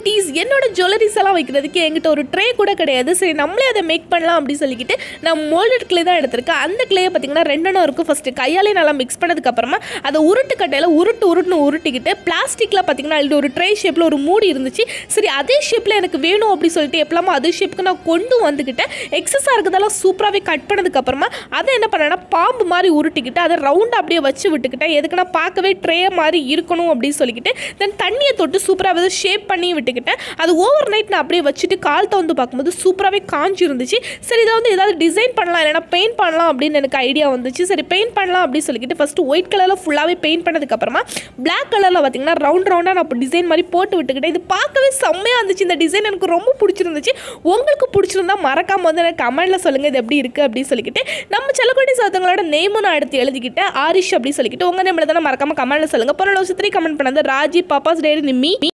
குட்டீஸ் என்னோட ஜுவல்லரிஸ் எல்லாம் வைக்கிறதுக்கு என்கிட்ட ஒரு ட்ரே கூட கிடையாது சரி நம்மளே அதை மேக் பண்ணலாம் அப்படின்னு சொல்லிக்கிட்டு நான் மோல்டட் கிளே தான் எடுத்திருக்கேன் அந்த கிளேயை பார்த்தீங்கன்னா ரெண்டெண்ணம் இருக்கும் ஃபஸ்ட்டு கையாலே நல்லா மிக்ஸ் பண்ணதுக்கப்புறமா அதை உருட்டு கட்டையில் உருட்டு உருட்டுன்னு உருட்டிக்கிட்டு பிளாஸ்டிக்கில் பார்த்தீங்கன்னா அதில் ஒரு ட்ரே ஷேப்பில் ஒரு மூடி இருந்துச்சு சரி அதே ஷேப்பில் எனக்கு வேணும் அப்படி சொல்லிட்டு எப்பலாமோ அதே ஷேப்புக்கு நான் கொண்டு வந்துக்கிட்டேன் எக்ஸஸாக இருக்கிறதெல்லாம் சூப்பராகவே கட் பண்ணதுக்கப்புறமா அதை என்ன பண்ணேன்னா பாம்பு மாதிரி உருட்டிக்கிட்டு அதை ரவுண்டாக அப்படியே வச்சு விட்டுக்கிட்டேன் எதுக்குன்னா பார்க்கவே ட்ரே மாதிரி இருக்கணும் அப்படின்னு சொல்லிக்கிட்டு தென் தண்ணியை தொட்டு சூப்பராக வந்து ஷேப் பண்ணி விட்டுக்கிட்டேன் அது ஓவர் நைட் நான் அப்படியே வச்சுட்டு கால் வந்து பார்க்கும்போது சூப்பராகவே காஞ்சி இருந்துச்சு சரி இதை வந்து ஏதாவது டிசைன் பண்ணலாம் இல்லைனா பெயிண்ட் பண்ணலாம் அப்படின்னு எனக்கு ஐடியா வந்துச்சு சரி பெயிண்ட் பண்ணலாம் அப்படின்னு சொல்லிக்கிட்டு ஃபஸ்ட்டு ஒயிட் கலரில் ஃபுல்லாகவே பெயிண்ட் பண்ணதுக்கப்புறமா பிளாக் கலரில் பார்த்தீங்கன்னா ரவுண்ட் ரவுண்டாக நான் இப்போ டிசைன் மாதிரி போட்டு விட்டுக்கிட்டேன் இது பார்க்கவே செம்மையாக இருந்துச்சு இந்த டிசைன் எனக்கு ரொம்ப பிடிச்சிருந்துச்சு உங்களுக்கு பிடிச்சிருந்தா மறக்காம வந்து எனக்கு கமெண்ட்டில் சொல்லுங்கள் இது எப்படி இருக்குது அப்படின்னு சொல்லிக்கிட்டு நம்ம செல்லக்குட்டி சாத்தங்களோட நேமும் நான் எடுத்து எழுதிக்கிட்டேன் ஆரிஷ் அப்படின்னு சொல்லிக்கிட்டு உங்கள் நேமில் தானே மறக்காம கமெண்ட்டில் சொல்லுங்கள் போன வருஷத்துலேயே கமெண்ட் பண்ணது ராஜி பாப்பாஸ் டேரி நிம்மி